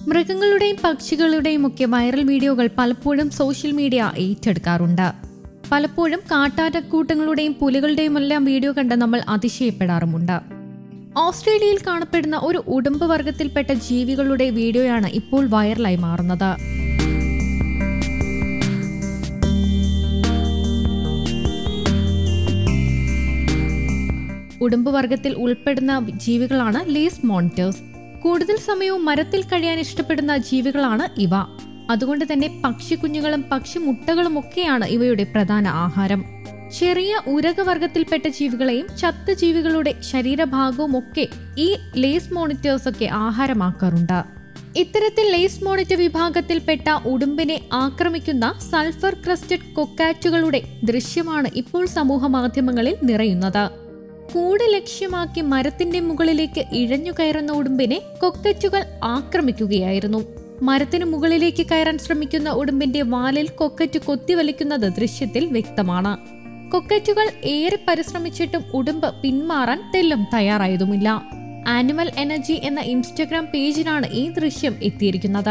മൃഗങ്ങളുടെയും പക്ഷികളുടെയും ഒക്കെ വൈറൽ വീഡിയോകൾ പലപ്പോഴും സോഷ്യൽ മീഡിയ ഏറ്റെടുക്കാറുണ്ട് പലപ്പോഴും കാട്ടാനക്കൂട്ടങ്ങളുടെയും പുലികളുടെയും എല്ലാം വീഡിയോ കണ്ട് നമ്മൾ അതിശയപ്പെടാറുമുണ്ട് ഓസ്ട്രേലിയയിൽ കാണപ്പെടുന്ന ഒരു ഉടുമ്പ് വർഗത്തിൽപ്പെട്ട ജീവികളുടെ വീഡിയോയാണ് ഇപ്പോൾ വൈറലായി മാറുന്നത് ഉടുമ്പ് വർഗത്തിൽ ഉൾപ്പെടുന്ന ജീവികളാണ് ലേസ് മോണിറ്റേഴ്സ് കൂടുതൽ സമയവും മരത്തിൽ കഴിയാൻ ഇഷ്ടപ്പെടുന്ന ജീവികളാണ് ഇവ അതുകൊണ്ട് തന്നെ പക്ഷിക്കുഞ്ഞുങ്ങളും പക്ഷിമുട്ടകളും ഒക്കെയാണ് ഇവയുടെ പ്രധാന ആഹാരം ചെറിയ ഉരകവർഗത്തിൽപ്പെട്ട ജീവികളെയും ചത്ത ജീവികളുടെ ശരീരഭാഗവും ഒക്കെ ഈ ലേസ് മോണിറ്റേഴ്സ് ഒക്കെ ആഹാരമാക്കാറുണ്ട് ഇത്തരത്തിൽ ലേസ് മോണിറ്റർ വിഭാഗത്തിൽപ്പെട്ട ഉടുമ്പിനെ ആക്രമിക്കുന്ന സൾഫർ ക്രസ്റ്റഡ് കൊക്കാറ്റുകളുടെ ദൃശ്യമാണ് ഇപ്പോൾ സമൂഹ മാധ്യമങ്ങളിൽ നിറയുന്നത് കൂട് ലക്ഷ്യമാക്കി മരത്തിന്റെ മുകളിലേക്ക് ഇഴഞ്ഞു കയറുന്ന ഉടുമ്പിനെ കൊക്കറ്റുകൾ ആക്രമിക്കുകയായിരുന്നു മരത്തിനു മുകളിലേക്ക് കയറാൻ ശ്രമിക്കുന്ന ഉടുമ്പിന്റെ വാലിൽ കൊക്കറ്റ് കൊത്തിവലിക്കുന്നത് ദൃശ്യത്തിൽ വ്യക്തമാണ് കൊക്കറ്റുകൾ ഏറെ പരിശ്രമിച്ചിട്ടും ഉടുമ്പ് പിന്മാറാൻ തെല്ലും തയ്യാറായതുമില്ല ആനിമൽ എനർജി എന്ന ഇൻസ്റ്റഗ്രാം പേജിലാണ് ഈ ദൃശ്യം എത്തിയിരിക്കുന്നത്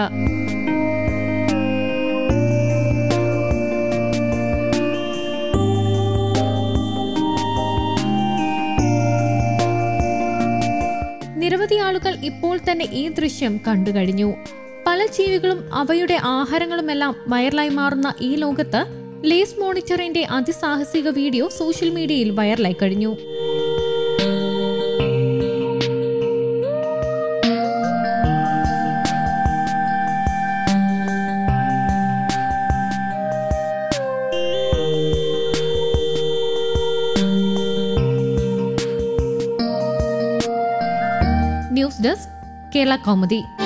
നിരവധി ആളുകൾ ഇപ്പോൾ തന്നെ ഈ ദൃശ്യം കണ്ടുകഴിഞ്ഞു പല ജീവികളും അവയുടെ ആഹാരങ്ങളുമെല്ലാം വൈറലായി മാറുന്ന ഈ ലോകത്ത് ലേസ് മോണിറ്ററിന്റെ അതിസാഹസിക വീഡിയോ സോഷ്യൽ മീഡിയയിൽ വൈറലായി കഴിഞ്ഞു ന്യൂസ് ഡെസ്ക് കേരള കൗമുദി